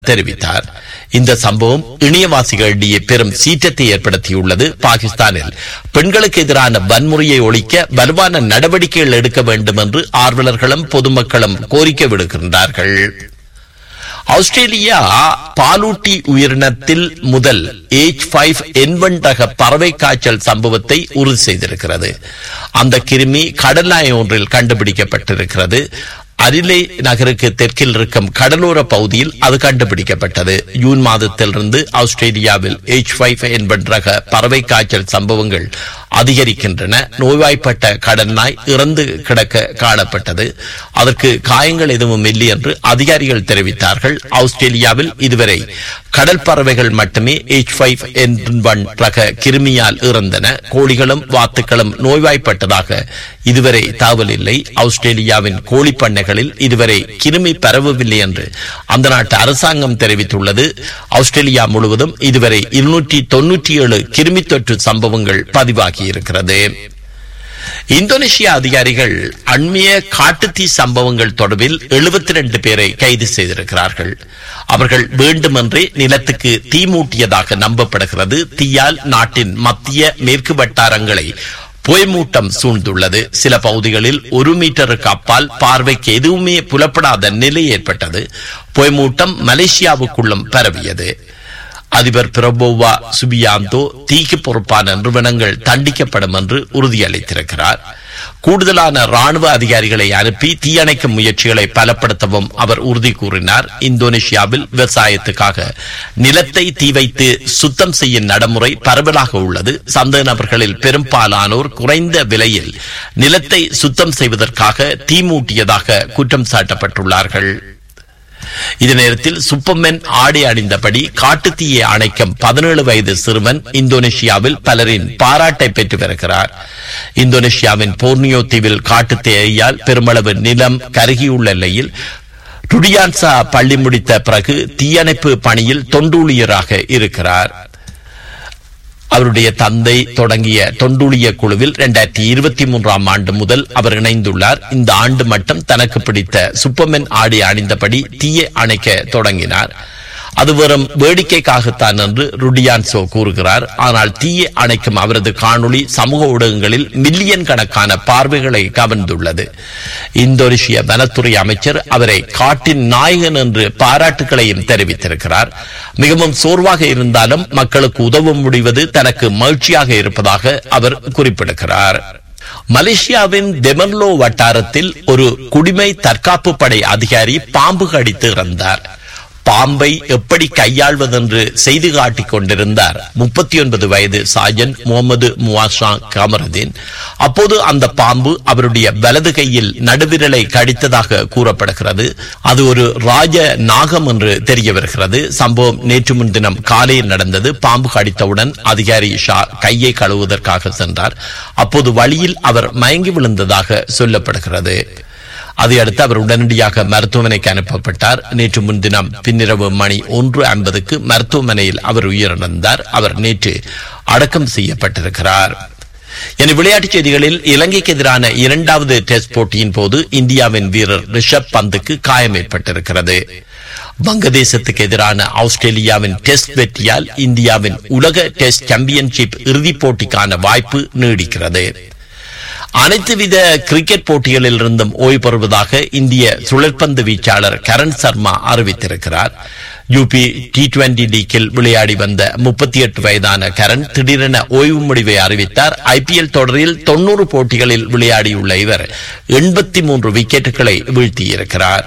தெரிவித்தார் இந்த சம்பவம் இணையவாசிகளிடையே பெரும் சீற்றத்தை ஏற்படுத்தியுள்ளது பாகிஸ்தானில் பெண்களுக்கு எதிரான வன்முறையை ஒழிக்க வலுவான நடவடிக்கைகள் எடுக்க வேண்டும் என்று ஆர்வலர்களும் பொதுமக்களும் கோரிக்கை விடுக்கின்றார்கள் ஆஸ்திரேலியா பாலூட்டி உயிரினத்தில் முதல் ஏச் ஃபைவ் என்வன் ரக பறவை காய்ச்சல் சம்பவத்தை உறுதி செய்திருக்கிறது அந்த கிருமி கடல் நாய் ஒன்றில் கண்டுபிடிக்கப்பட்டிருக்கிறது அரிலே நகருக்கு தெற்கில் இருக்கும் கடலோர பகுதியில் அது கண்டுபிடிக்கப்பட்டது ஜூன் மாதத்திலிருந்து ஆஸ்திரேலியாவில் எச் ஃபைவ் என்பன் ரக பறவை காய்ச்சல் சம்பவங்கள் அதிகரிக்கின்றன நோய்வாய்ப்பட்ட கடல் நாய் இறந்து கிடக்க காணப்பட்டது அதற்கு காயங்கள் எதுவும் இல்லை என்று அதிகாரிகள் தெரிவித்தார்கள் ஆஸ்திரேலியாவில் இதுவரை கடல் பறவைகள் மட்டுமே எச் ஃபைவ் என்பன் ரக கிருமியால் இறந்தன கோழிகளும் வாத்துக்களும் நோய்வாய்ப்பட்டதாக இதுவரை தகவல் இல்லை ஆஸ்திரேலியாவின் கோழி பண்ணைகளில் இதுவரை கிருமி பரவவில்லை என்று அந்த நாட்டு அரசாங்கம் தெரிவித்துள்ளது ஆஸ்திரேலியா முழுவதும் இதுவரை இருநூற்றி தொன்னூற்றி ஏழு கிருமி தொற்று சம்பவங்கள் பதிவாகியிருக்கிறது இந்தோனேஷியா அதிகாரிகள் அண்மைய காட்டுத்தீ சம்பவங்கள் தொடர்பில் எழுபத்தி ரெண்டு பேரை கைது செய்திருக்கிறார்கள் அவர்கள் வேண்டுமென்றே நிலத்துக்கு தீ மூட்டியதாக நம்பப்படுகிறது தீயால் நாட்டின் மத்திய மேற்கு வட்டாரங்களை புயமூட்டம் சூழ்ந்துள்ளது சில பகுதிகளில் ஒரு மீட்டருக்கு அப்பால் பார்வைக்கு எதுவுமே புலப்படாத நிலை ஏற்பட்டது புயமூட்டம் மலேசியாவுக்குள்ளும் பரவியது அதிபர் பிரபோவா சுபியாந்தோ தீக்கு பொறுப்பான நிறுவனங்கள் தண்டிக்கப்படும் என்று உறுதியளித்திருக்கிறார் கூடுதலான ராணுவ அதிகாரிகளை அனுப்பி தீயணைக்கும் முயற்சிகளை பலப்படுத்தவும் அவர் உறுதி கூறினார் இந்தோனேஷியாவில் விவசாயத்துக்காக நிலத்தை தீ வைத்து சுத்தம் செய்யும் நடைமுறை பரவலாக உள்ளது சந்தேக நபர்களில் பெரும்பாலானோர் குறைந்த விலையில் நிலத்தை சுத்தம் செய்வதற்காக தீ மூட்டியதாக குற்றம் சாட்டப்பட்டுள்ளார்கள் இதே நேரத்தில் சுப்பமென் ஆடை அணிந்தபடி காட்டுத்தீயை அணைக்கும் பதினேழு வயது சிறுவன் இந்தோனேஷியாவில் பலரின் பாராட்டை பெற்று வருகிறார் இந்தோனேஷியாவின் போர்னியோ தீவில் காட்டுத்தீயால் பெருமளவு நிலம் கருகியுள்ள நிலையில் டுடியான்சா பள்ளி முடித்த பிறகு தீயணைப்பு பணியில் தொண்டூழியராக இருக்கிறார் அவருடைய தந்தை தொடங்கிய தொண்டூழிய குழுவில் இரண்டாயிரத்தி இருபத்தி மூன்றாம் ஆண்டு முதல் அவர் இணைந்துள்ளார் இந்த ஆண்டு மட்டும் தனக்கு பிடித்த சுப்பமென் ஆடை அணிந்தபடி தீயை அணைக்க தொடங்கினார் அது வெறும் வேடிக்கைக்காகத்தான் என்று ருடியான்சோ கூறுகிறார் ஆனால் தீயை அணைக்கும் அவரது காணொளி சமூக ஊடகங்களில் மில்லியன் கணக்கான பார்வைகளை கவர்ந்துள்ளது இந்தோனேஷிய வனத்துறை அமைச்சர் அவரை காட்டின் நாயகன் என்று பாராட்டுகளையும் தெரிவித்திருக்கிறார் மிகவும் சோர்வாக இருந்தாலும் மக்களுக்கு உதவ முடிவது தனக்கு மகிழ்ச்சியாக இருப்பதாக அவர் குறிப்பிடுகிறார் மலேசியாவின் தெமன்லோ வட்டாரத்தில் ஒரு குடிமை தற்காப்பு படை அதிகாரி பாம்பு கடித்து இறந்தார் பாம்பை எப்படி கையாள்வதென்று செய்து காட்டிக் கொண்டிருந்தார் முப்பத்தி ஒன்பது வயது சாஜன் முகமது முவாஷா கமருதீன் அப்போது அந்த பாம்பு அவருடைய வலது கையில் நடுவிரலை கடித்ததாக கூறப்படுகிறது அது ஒரு ராஜ நாகம் என்று தெரிய வருகிறது சம்பவம் நேற்று முன்தினம் காலையில் நடந்தது பாம்பு கடித்தவுடன் அதிகாரி ஷா கையை கழுவுவதற்காக சென்றார் அப்போது வழியில் அவர் மயங்கி விழுந்ததாக சொல்லப்படுகிறது அதையடுத்து அவர் உடனடியாக மருத்துவமனைக்கு அனுப்பப்பட்டார் நேற்று முன்தினம் பின்னிரவு மணி ஒன்று ஐம்பதுக்கு மருத்துவமனையில் அவர் உயிரிழந்தார் அவர் நேற்று அடக்கம் செய்யப்பட்டிருக்கிறார் என விளையாட்டுச் செய்திகளில் இலங்கைக்கு எதிரான இரண்டாவது டெஸ்ட் போட்டியின் போது இந்தியாவின் வீரர் ரிஷப் பந்துக்கு காயம் ஏற்பட்டிருக்கிறது வங்கதேசத்துக்கு எதிரான ஆஸ்திரேலியாவின் டெஸ்ட் வெற்றியால் இந்தியாவின் உலக டெஸ்ட் சாம்பியன்ஷிப் இறுதிப் போட்டிக்கான வாய்ப்பு நீடிக்கிறது அனைத்து வித கிரிக்கெட் போட்டிகளில் இருந்தும் ஓய்வு பெறுவதாக இந்திய சுழற்பந்து வீச்சாளர் கரண் சர்மா அறிவித்திருக்கிறார் யூபி டி டுவெண்டி லீக்கில் விளையாடி வந்த முப்பத்தி எட்டு வயதான கரண் திடீரென ஓய்வு முடிவை அறிவித்தார் ஐபிஎல் தொடரில் தொன்னூறு போட்டிகளில் விளையாடியுள்ள இவர் எண்பத்தி மூன்று விக்கெட்டுகளை வீழ்த்தியிருக்கிறார்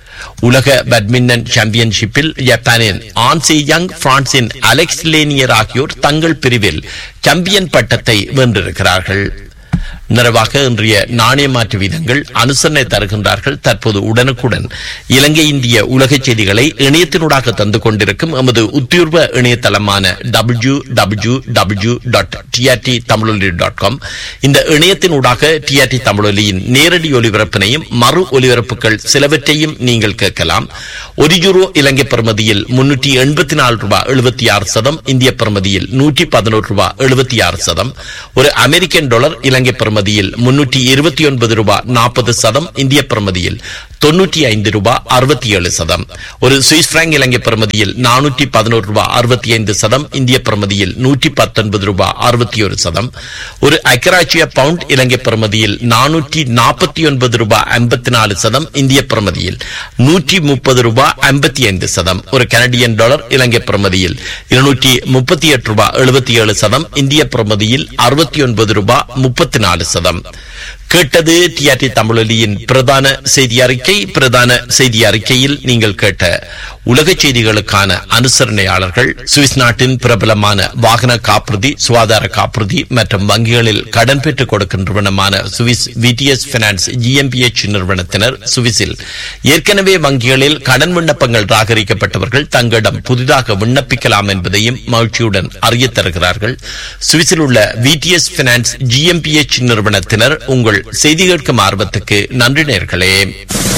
உலக பேட்மிண்டன் சாம்பியன்ஷிப்பில் ஜப்பானின் ஆன்சி யங் பிரான்சின் அலெக்ஸ் லேனியர் ஆகியோர் தங்கள் பிரிவில் சாம்பியன் பட்டத்தை வென்றிருக்கிறார்கள் நிறைவாக இன்றைய நாணய மாற்று வீதங்கள் அனுசரணை தருகின்றார்கள் தற்போது உடனுக்குடன் இலங்கை இந்திய உலக செய்திகளை இணையத்தினூடாக தந்து கொண்டிருக்கும் எமது உத்தியோர்வ இணையதளமான W W W dot TRT Tamiloli dot com இந்த இணையத்தினூடாக டிஆர்டி தமிழொலியின் நேரடி ஒலிபரப்பினையும் மறு ஒலிபரப்புகள் சிலவற்றையும் நீங்கள் கேட்கலாம் ஒரு யூரோ இலங்கை பிரமதியில் முன்னூற்றி எண்பத்தி நாலு ரூபாய் எழுபத்தி ஆறு சதம் இந்திய பிரமதியில் நூற்றி பதினோரு ரூபாய் எழுபத்தி ஆறு சதம் ஒரு அமெரிக்கன் டாலர் இலங்கை பிரமதி பிரமதியில் முன்னூற்றி இருபத்தி ஒன்பது ரூபாய் நாற்பது சதம் இந்திய பிரமதியில் தொன்னூற்றி ஐந்து ரூபாய் அறுபத்தி ஏழு சதம் ஒரு சுவிஸ் பிராங்க் இலங்கை பிரமதியில் நானூற்றி பதினோரு ரூபாய் அறுபத்தி ஐந்து சதம் இந்திய பிரமதியில் நூற்றி பத்தொன்பது ரூபாய் அறுபத்தி ஒரு சதம் ஒரு அக்கராட்சிய பவுண்ட் இலங்கை பிரமதியில் நானூற்றி நாற்பத்தி ஒன்பது ரூபாய் ஐம்பத்தி நாலு சதம் இந்திய பிரமதியில் நூற்றி முப்பது ரூபாய் ஐம்பத்தி ஐந்து சதம் ஒரு கனடியன் டாலர் இலங்கை பிரமதியில் இருநூற்றி முப்பத்தி எட்டு ரூபாய் எழுபத்தி ஏழு சதம் இந்திய பிரமதியில் அறுபத்தி ஒன்பது ரூபாய் முப்பத்தி நாலு சதம் கேட்டது டிஆர்டி தமிழொலியின் பிரதான செய்தி அறிக்கை பிரதான செய்தி அறிக்கையில் நீங்கள் கேட்ட உலக செய்திகளுக்கான அனுசரணையாளர்கள் சுவிஸ் நாட்டின் பிரபலமான வாகன காப்புறுதி சுகாதார காப்புறுதி மற்றும் வங்கிகளில் கடன் பெற்றுக் கொடுக்கின்றவனமான சுவிஸ் விடிஎஸ் பினான்ஸ் ஜிஎம்பிஎச் நிறுவனத்தினர் சுவிஸில் ஏற்கனவே வங்கிகளில் கடன் விண்ணப்பங்கள் ராகரிக்கப்பட்டவர்கள் தங்களிடம் புதிதாக விண்ணப்பிக்கலாம் என்பதையும் மகிழ்ச்சியுடன் அறியத் தருகிறார்கள் சுவிஸில் உள்ள விடிஎஸ் பினான்ஸ் ஜிஎம்பிஎச் நிறுவனத்தினர் உங்கள் செய்தி கேட்கும் ஆர்வத்துக்கு நன்றி நேர்களே